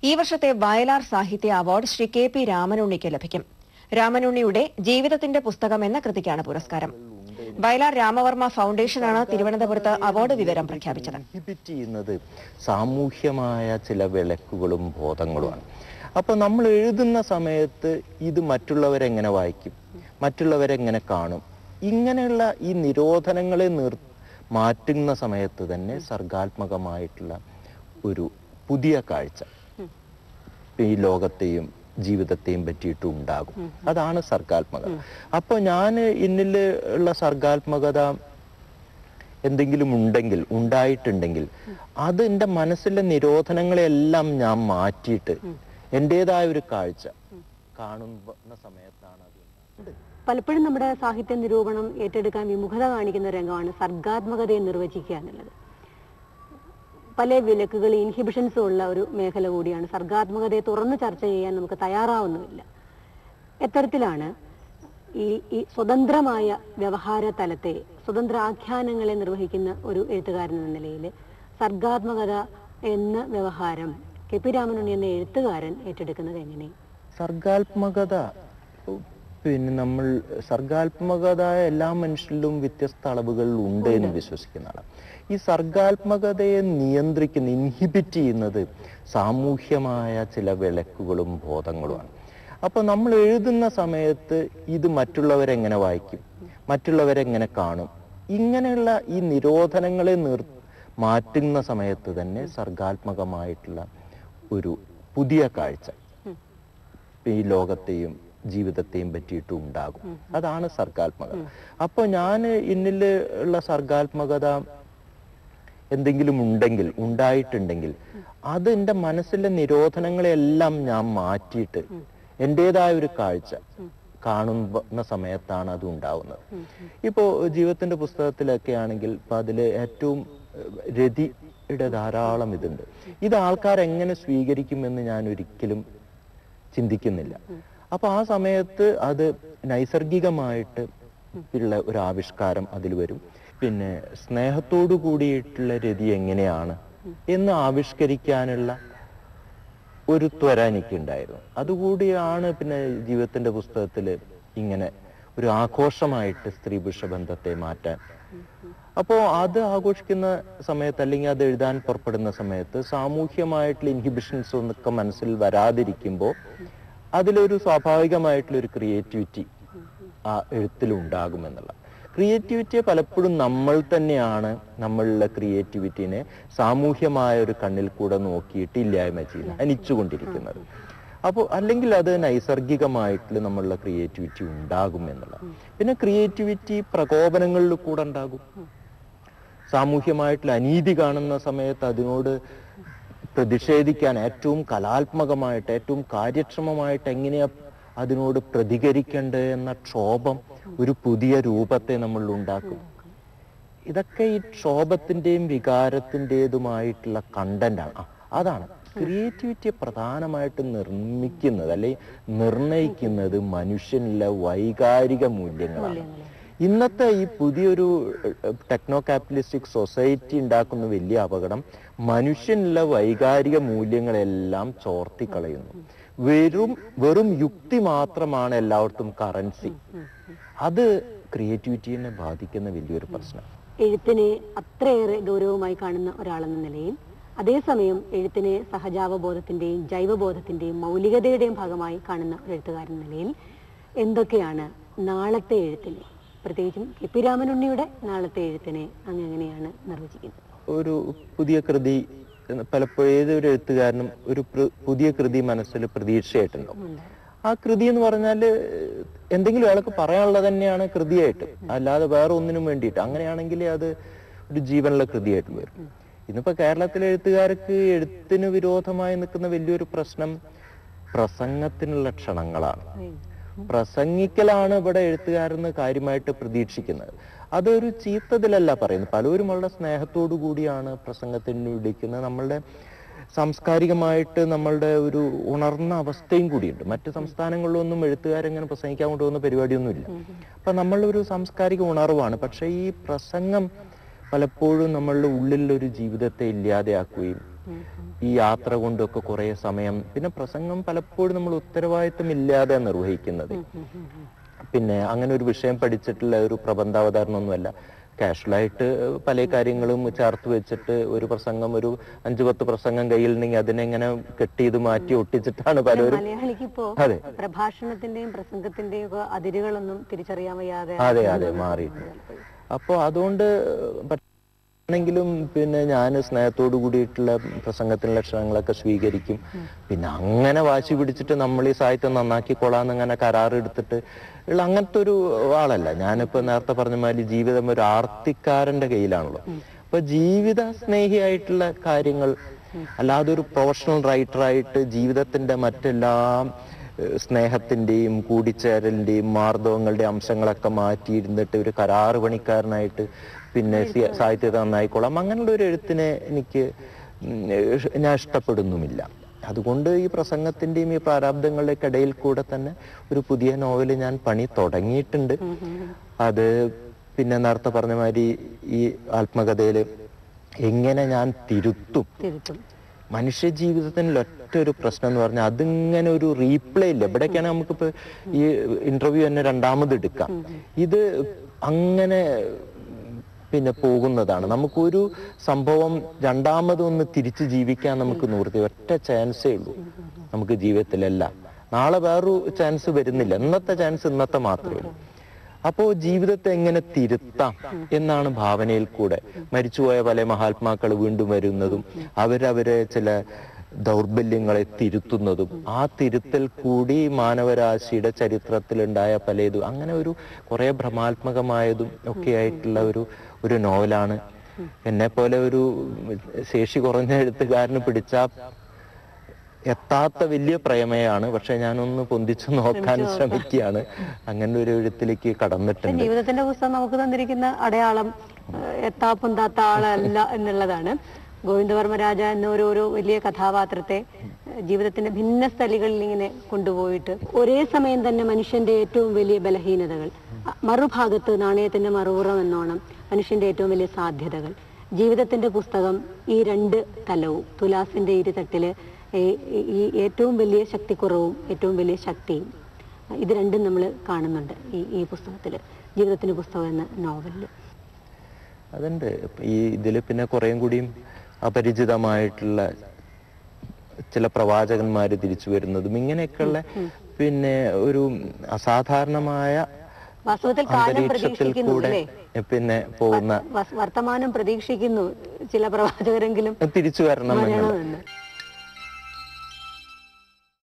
ഈ വർഷത്തെ വയലാർ സാഹിത്യ അവാർഡ് ശ്രീ കെ പി രാമനുണ്ണിക്ക് ലഭിക്കും രാമനുണ്ണിയുടെ ജീവിതത്തിന്റെ പുസ്തകം എന്ന കൃതിക്കാണ് പുരസ്കാരം വയലാർ രാമവർമ്മ ഫൗണ്ടേഷനാണ് തിരുവനന്തപുരത്ത് അവാർഡ് വിവരം പ്രഖ്യാപിച്ചത് ഇൻഹിബിറ്റ് ചെയ്യുന്നത് സാമൂഹ്യമായ ചില വിളക്കുകളും ബോധങ്ങളുമാണ് അപ്പോൾ നമ്മൾ എഴുതുന്ന സമയത്ത് ഇത് മറ്റുള്ളവരെങ്ങനെ വായിക്കും മറ്റുള്ളവരെങ്ങനെ കാണും ഇങ്ങനെയുള്ള ഈ നിരോധനങ്ങളെ നിർ മാറ്റുന്ന സമയത്ത് തന്നെ സർഗാത്മകമായിട്ടുള്ള ഒരു പുതിയ കാഴ്ച ഈ ലോകത്തെയും ജീവിതത്തെയും പറ്റിയിട്ട് ഉണ്ടാകും അതാണ് സർഗാത്മകത അപ്പോൾ ഞാൻ ഇന്നിൽ ഉള്ള സർഗാത്മകത എന്തെങ്കിലും ഉണ്ടെങ്കിൽ ഉണ്ടായിട്ടുണ്ടെങ്കിൽ അത് എൻ്റെ മനസ്സിലെ നിരോധനങ്ങളെല്ലാം ഞാൻ മാറ്റിയിട്ട് എൻ്റെതായ ഒരു കാഴ്ച കാണുന്ന സമയത്താണ് അത് ഉണ്ടാകുന്നത്. പലപ്പോഴും നമ്മുടെ സാഹിത്യ നിരൂപണം ഏറ്റെടുക്കാൻ വിമുഖത കാണിക്കുന്ന രംഗമാണ് സർഗാത്മകതയെ നിർവചിക്കുക എന്നുള്ളത് പല വിലക്കുകൾ ഇൻഹിബിഷൻസും ഉള്ള ഒരു മേഖല കൂടിയാണ് സർഗാത്മകതയെ തുറന്ന് ചർച്ച ചെയ്യാൻ നമുക്ക് തയ്യാറാവുന്നുമില്ല എത്തരത്തിലാണ് ഈ ഈ സ്വതന്ത്രമായ വ്യവഹാര തലത്തെ സ്വതന്ത്ര ആഖ്യാനങ്ങളെ നിർവഹിക്കുന്ന ഒരു എഴുത്തുകാരൻ എന്ന നിലയിൽ സർഗാത്മകത എന്ന വ്യവഹാരം കെ പി രാമനുണ്ണി എന്ന എഴുത്തുകാരൻ ഏറ്റെടുക്കുന്നത് എങ്ങനെ സർഗാത്മകത പിന്നെ നമ്മൾ സർഗാത്മകത എല്ലാ മനുഷ്യരിലും വ്യത്യസ്ത അളവുകളിൽ ഉണ്ട് എന്ന് വിശ്വസിക്കുന്ന ആളാണ് ഈ സർഗാത്മകതയെ നിയന്ത്രിക്കുന്ന ഇൻഹിബിറ്റ് ചെയ്യുന്നത് സാമൂഹ്യമായ ചില വിളക്കുകളും ബോധങ്ങളുമാണ് അപ്പൊ നമ്മൾ എഴുതുന്ന സമയത്ത് ഇത് മറ്റുള്ളവരെങ്ങനെ വായിക്കും മറ്റുള്ളവരെങ്ങനെ കാണും ഇങ്ങനെയുള്ള ഈ നിരോധനങ്ങളെ നിർ മാറ്റുന്ന സമയത്ത് തന്നെ സർഗാത്മകമായിട്ടുള്ള ഒരു പുതിയ കാഴ്ച ഈ ലോകത്തെയും ജീവിതത്തെയും പറ്റിയിട്ട് ഉണ്ടാകും അതാണ് സർഗാത്മകത അപ്പൊ ഞാൻ ഇന്നിൽ ഉള്ള സർഗാത്മകത എന്തെങ്കിലും ഉണ്ടെങ്കിൽ ഉണ്ടായിട്ടുണ്ടെങ്കിൽ അത് എൻ്റെ മനസ്സിലെ നിരോധനങ്ങളെല്ലാം ഞാൻ മാറ്റിയിട്ട് എൻ്റെതായ ഒരു കാഴ്ച കാണുന്ന സമയത്താണ് അത് ഉണ്ടാവുന്നത് ഇപ്പോ ജീവിതത്തിന്റെ പുസ്തകത്തിലൊക്കെ ആണെങ്കിൽ ഇപ്പൊ അതില് ഏറ്റവും ഏഹ്, രതിയുടെ ധാരാളം ഇതുണ്ട് ഇത് ആൾക്കാർ എങ്ങനെ സ്വീകരിക്കുമെന്ന് ഞാൻ ഒരിക്കലും ചിന്തിക്കുന്നില്ല അപ്പൊ ആ സമയത്ത് അത് നൈസർഗികമായിട്ട് ഉള്ള ഒരു ആവിഷ്കാരം അതിൽ വരും പിന്നെ സ്നേഹത്തോടു കൂടിയിട്ടുള്ള രതി എങ്ങനെയാണ് എന്ന് ആവിഷ്കരിക്കാനുള്ള ഒരു ത്വര എനിക്കുണ്ടായിരുന്നു അതുകൂടിയാണ് പിന്നെ ജീവിതത്തിന്റെ പുസ്തകത്തിൽ ഇങ്ങനെ ഒരു ആഘോഷമായിട്ട് സ്ത്രീ പുരുഷ ബന്ധത്തെ മാറ്റാൻ അപ്പോൾ അത് ആഘോഷിക്കുന്ന സമയത്ത് അല്ലെങ്കിൽ അത് എഴുതാൻ പുറപ്പെടുന്ന സമയത്ത് സാമൂഹ്യമായിട്ടുള്ള ഇൻഹിബിഷൻസ് ഒന്നൊക്കെ മനസ്സിൽ വരാതിരിക്കുമ്പോൾ അതിലൊരു സ്വാഭാവികമായിട്ടുള്ള ഒരു ക്രിയേറ്റിവിറ്റി ആ എഴുത്തിൽ ഉണ്ടാകുമെന്നുള്ള ക്രിയേറ്റിവിറ്റിയെ പലപ്പോഴും നമ്മൾ തന്നെയാണ് നമ്മളുടെ ക്രിയേറ്റിവിറ്റിനെ സാമൂഹ്യമായ ഒരു കണ്ണിൽ കൂടെ നോക്കിയിട്ട് ഇല്ലായ്മ ചെയ്യുന്നത് അനിച്ചുകൊണ്ടിരിക്കുന്നത് അപ്പോൾ അല്ലെങ്കിൽ അത് നൈസർഗികമായിട്ടുള്ള നമ്മളുടെ ക്രിയേറ്റിവിറ്റി ഉണ്ടാകും എന്നുള്ള പിന്നെ ക്രിയേറ്റിവിറ്റി പ്രകോപനങ്ങളിൽ കൂടെ ഉണ്ടാകും സാമൂഹ്യമായിട്ടുള്ള അനീതി കാണുന്ന സമയത്ത് അതിനോട് പ്രതിഷേധിക്കാൻ ഏറ്റവും കലാത്മകമായിട്ട് ഏറ്റവും കാര്യക്ഷമമായിട്ട് എങ്ങനെയാ അതിനോട് പ്രതികരിക്കേണ്ടത് എന്ന ക്ഷോഭം ഒരു പുതിയ രൂപത്തെ നമ്മൾ ഉണ്ടാക്കും ഇതൊക്കെ ഈ ക്ഷോഭത്തിന്റെയും വികാരത്തിൻ്റെതുമായിട്ടുള്ള കണ്ടന്റാണ് ആ, അതാണ് ക്രിയേറ്റിവിറ്റിയെ പ്രധാനമായിട്ട് നിർമ്മിക്കുന്നത് അല്ലെങ്കിൽ നിർണയിക്കുന്നത് മനുഷ്യനിലെ വൈകാരിക മൂല്യങ്ങളാണ് ഇന്നത്തെ ഈ പുതിയൊരു ടെക്നോ ക്യാപിറ്റലിസ്റ്റിക് സൊസൈറ്റി ഉണ്ടാക്കുന്ന വലിയ അപകടം മനുഷ്യനിലെ വൈകാരിക മൂല്യങ്ങളെല്ലാം ചോർത്തിക്കളയുന്നു വെറും വെറും യുക്തി മാത്രമാണ് എല്ലായിടത്തും കറൻസി അത് ക്രിയേറ്റിവിറ്റിനെ ബാധിക്കുന്ന വലിയൊരു പ്രശ്നം എഴുത്തിനെ അത്രയേറെ ഗൗരവമായി കാണുന്ന ഒരാളെന്ന നിലയിൽ അതേസമയം എഴുത്തിനെ സഹജാവബോധത്തിന്റെയും ജൈവബോധത്തിന്റെയും മൗലികതയുടെയും ഭാഗമായി കാണുന്ന ഒരു എഴുത്തുകാരൻ എന്ന നിലയിൽ എന്തൊക്കെയാണ് നാളത്തെ എഴുത്തിനെ പ്രത്യേകിച്ചും കെ പി രാമനുണ്ണിയുടെ നാളത്തെ എഴുത്തിനെ അങ്ങ് എങ്ങനെയാണ് നിർവചിക്കുന്നത് ഒരു പുതിയ കൃതി പലപ്പോഴും ഏതൊരു എഴുത്തുകാരനും ഒരു പ്ര- പുതിയ കൃതി മനസ്സിൽ പ്രതീക്ഷയായിട്ടുണ്ടാവും ആ കൃതി എന്ന് പറഞ്ഞാല് എന്തെങ്കിലും അയാൾക്ക് പറയാനുള്ളത് തന്നെയാണ് കൃതിയായിട്ട് അല്ലാതെ വേറെ ഒന്നിനും വേണ്ടിയിട്ട് അങ്ങനെയാണെങ്കിൽ അത് ഒരു ജീവനുള്ള കൃതിയായിട്ട് വരും ഇന്നിപ്പോ കേരളത്തിലെ എഴുത്തുകാർക്ക് എഴുത്തിന് വിരോധമായി നിൽക്കുന്ന വലിയൊരു പ്രശ്നം പ്രസംഗത്തിനുള്ള ക്ഷണങ്ങളാണ് പ്രസംഗിക്കലാണ് ഇവിടെ എഴുത്തുകാരെന്ന് കാര്യമായിട്ട് പ്രതീക്ഷിക്കുന്നത് അതൊരു ചീത്തതിലല്ല പറയുന്നത് പലരും വളരെ സ്നേഹത്തോടു കൂടിയാണ് പ്രസംഗത്തിന് വിളിക്കുന്നത് നമ്മളുടെ സാംസ്കാരികമായിട്ട് നമ്മളുടെ ഒരു ഉണർന്ന അവസ്ഥയും കൂടിയുണ്ട് മറ്റ് സംസ്ഥാനങ്ങളിലൊന്നും എഴുത്തുകാരെങ്ങനെ പ്രസംഗിക്കാൻ കൊണ്ടുപോകുന്ന പരിപാടിയൊന്നുമില്ല അപ്പൊ നമ്മളൊരു സാംസ്കാരിക ഉണർവാണ് പക്ഷെ ഈ പ്രസംഗം പലപ്പോഴും നമ്മളുടെ ഉള്ളിലൊരു ജീവിതത്തെ ഇല്ലാതെയാക്കുകയും ഈ യാത്ര കൊണ്ടൊക്കെ കുറെ സമയം പിന്നെ പ്രസംഗം പലപ്പോഴും നമ്മൾ ഉത്തരവാദിത്തമില്ലാതെ നിർവഹിക്കുന്നത് പിന്നെ അങ്ങനെ ഒരു വിഷയം പഠിച്ചിട്ടുള്ള ഒരു പ്രബന്ധാവതാരണമൊന്നുമല്ല കാഷ്വലായിട്ട് പല കാര്യങ്ങളും ചേർത്ത് വെച്ചിട്ട് ഒരു പ്രസംഗം ഒരു അഞ്ചു പത്ത് പ്രസംഗം കയ്യിൽ നിന്നെങ്കിൽ അതിനെങ്ങനെ കെട്ടി ഇത് മാറ്റി ഒട്ടിച്ചിട്ടാണ് പലരും മലയാളിക്ക് ഇപ്പോ അതെ പ്രഭാഷണത്തിന്റെയും പ്രസംഗത്തിന്റെയും ഒക്കെ അതിരുകളൊന്നും തിരിച്ചറിയാൻ വയ്യാതെ അതെ അതെ മാറിയിട്ടുണ്ട് അപ്പോൾ അതുകൊണ്ട് ആണെങ്കിലും പിന്നെ ഞാൻ സ്നേഹത്തോടു കൂടിയിട്ടുള്ള പ്രസംഗത്തിനുള്ള ലക്ഷണങ്ങളൊക്കെ സ്വീകരിക്കും പിന്നെ അങ്ങനെ വാശി പിടിച്ചിട്ട് നമ്മൾ ഈ സാഹിത്യം നന്നാക്കിക്കൊള്ളാന്ന് അങ്ങനെ കരാറെടുത്തിട്ട് ഉള്ള അങ്ങനത്തെ ഒരു ആളല്ല ഞാനിപ്പോ നേരത്തെ പറഞ്ഞ മാതിരി ജീവിതം ഒരു ആർത്തിക്കാരന്റെ കയ്യിലാണല്ലോ അപ്പൊ ജീവിത സ്നേഹിയായിട്ടുള്ള കാര്യങ്ങൾ അല്ലാതെ ഒരു പ്രൊഫഷണൽ റൈറ്ററായിട്ട് ജീവിതത്തിന്റെ മറ്റെല്ലാം ഏഹ് സ്നേഹത്തിന്റെയും കൂടിച്ചേരലിന്റെയും മാർദ്ദവങ്ങളുടെയും അംശങ്ങളൊക്കെ മാറ്റിയിരുന്നിട്ട് ഒരു കരാറ് പണിക്കാരനായിട്ട് പിന്നെ സി- സാഹിത്യത്തെ നന്നായിക്കോളാം അങ്ങനെയുള്ള ഒരു എഴുത്തിനെ എനിക്ക് ഉം, ഏഹ് ഞാൻ ഇഷ്ടപ്പെടുന്നുമില്ല അതുകൊണ്ട് ഈ പ്രസംഗത്തിന്റെയും ഈ പ്രാരാബ്ദങ്ങളുടെയൊക്കെ ഇടയിൽ കൂടെ തന്നെ ഒരു പുതിയ നോവല് ഞാൻ പണി തുടങ്ങിയിട്ടുണ്ട് അത് പിന്നെ നേരത്തെ പറഞ്ഞ മാതിരി ഈ ആത്മകഥയില് എങ്ങനെ ഞാൻ തിരുത്തും തിരുത്തും മനുഷ്യ ജീവിതത്തിൽ ഒറ്റ ഒരു പ്രശ്നം എന്ന് പറഞ്ഞാൽ അതിങ്ങനെ ഒരു റീപ്ലേ ഇല്ല ഇവിടേക്കാണ് നമുക്കിപ്പോ ഈ ഇന്റർവ്യൂ തന്നെ രണ്ടാമത് എടുക്കാം ഇത് അങ്ങനെ പിന്നെ പോകുന്നതാണ് നമുക്കൊരു സംഭവം രണ്ടാമതൊന്ന് തിരിച്ച് ജീവിക്കാൻ നമുക്ക് നിവൃത്തി ഒറ്റ ചാൻസേ ഉള്ളൂ നമുക്ക് ജീവിതത്തിലല്ല നാളെ വേറൊരു ചാൻസ് വരുന്നില്ല ഇന്നത്തെ ചാൻസ് ഇന്നത്തെ മാത്രമേ ഉള്ളൂ അപ്പോ ജീവിതത്തെ എങ്ങനെ തിരുത്താം എന്നാണ് ഭാവനയിൽ കൂടെ മരിച്ചുപോയ പല മഹാത്മാക്കൾ വീണ്ടും വരുന്നതും അവരവരെ ചില ദൗർബല്യങ്ങളെ തിരുത്തുന്നതും ആ തിരുത്തൽ കൂടി മാനവരാശിയുടെ ചരിത്രത്തിലുണ്ടായ പലതും അങ്ങനെ ഒരു കുറെ ഭ്രമാത്മകമായതും ഒക്കെ ആയിട്ടുള്ള ഒരു ഒരു നോവലാണ് എന്നെ പോലെ ഒരു ശേഷി കുറഞ്ഞ എഴുത്തുകാരന് പിടിച്ച എത്താത്ത വലിയ പ്രേമയാണ് പക്ഷെ ഞാനൊന്ന് പൊന്തിച്ചു നോക്കാൻ ശ്രമിക്കുകയാണ് അങ്ങനെ ഒരു എഴുത്തിലേക്ക് കടന്നിട്ടുണ്ട് ജീവിതത്തിന്റെ പുസ്തകം നമുക്ക് തന്നിരിക്കുന്ന അടയാളം ഏഹ്, എത്താ പൊന്താത്ത ആളല്ല എന്നുള്ളതാണ് ഗോവിന്ദവർമ്മ രാജ എന്ന ഒരു ഒരു വലിയ കഥാപാത്രത്തെ ഏഹ്, ജീവിതത്തിന്റെ ഭിന്ന സ്ഥലികളിൽ ഇങ്ങനെ കൊണ്ടുപോയിട്ട് ഒരേ സമയം തന്നെ മനുഷ്യന്റെ ഏറ്റവും വലിയ ബലഹീനതകൾ അ- മറുഭാഗത്ത് നാണയത്തിന്റെ മറുപുറം എന്നോണം മനുഷ്യന്റെ ഏറ്റവും വലിയ സാധ്യതകൾ ജീവിതത്തിന്റെ പുസ്തകം ഈ രണ്ട് തലവും തുലാസിന്റെ ഇരുതട്ടില് ഈ- ഈ ഏറ്റവും വലിയ ശക്തിക്കുറവും ഏറ്റവും വലിയ ശക്തിയും ഇത് രണ്ടും നമ്മൾ കാണുന്നുണ്ട് ഈ ഈ പുസ്തകത്തിൽ ജീവിതത്തിന്റെ പുസ്തകം എന്ന നോവലിൽ അതുണ്ട് ഈ ഇതിൽ പിന്നെ കുറേം കൂടിയും അപരിചിതമായിട്ടുള്ള ചില പ്രവാചകന്മാര് തിരിച്ചു വരുന്നതും ഇങ്ങനെയൊക്കെയുള്ള പിന്നെ ഒരു അസാധാരണമായ വാസ്തവത്തിൽ കാലം അന്തരീക്ഷത്തിൽ പ്രതീക്ഷിക്കുന്നു കൂടെ അല്ലേ പിന്നെ പോകുന്ന വസ്- വർത്തമാനം പ്രതീക്ഷിക്കുന്നു ചില പ്രവാചകരെങ്കിലും തിരിച്ചു വരണം എന്നുള്ളത് വരണമെന്ന്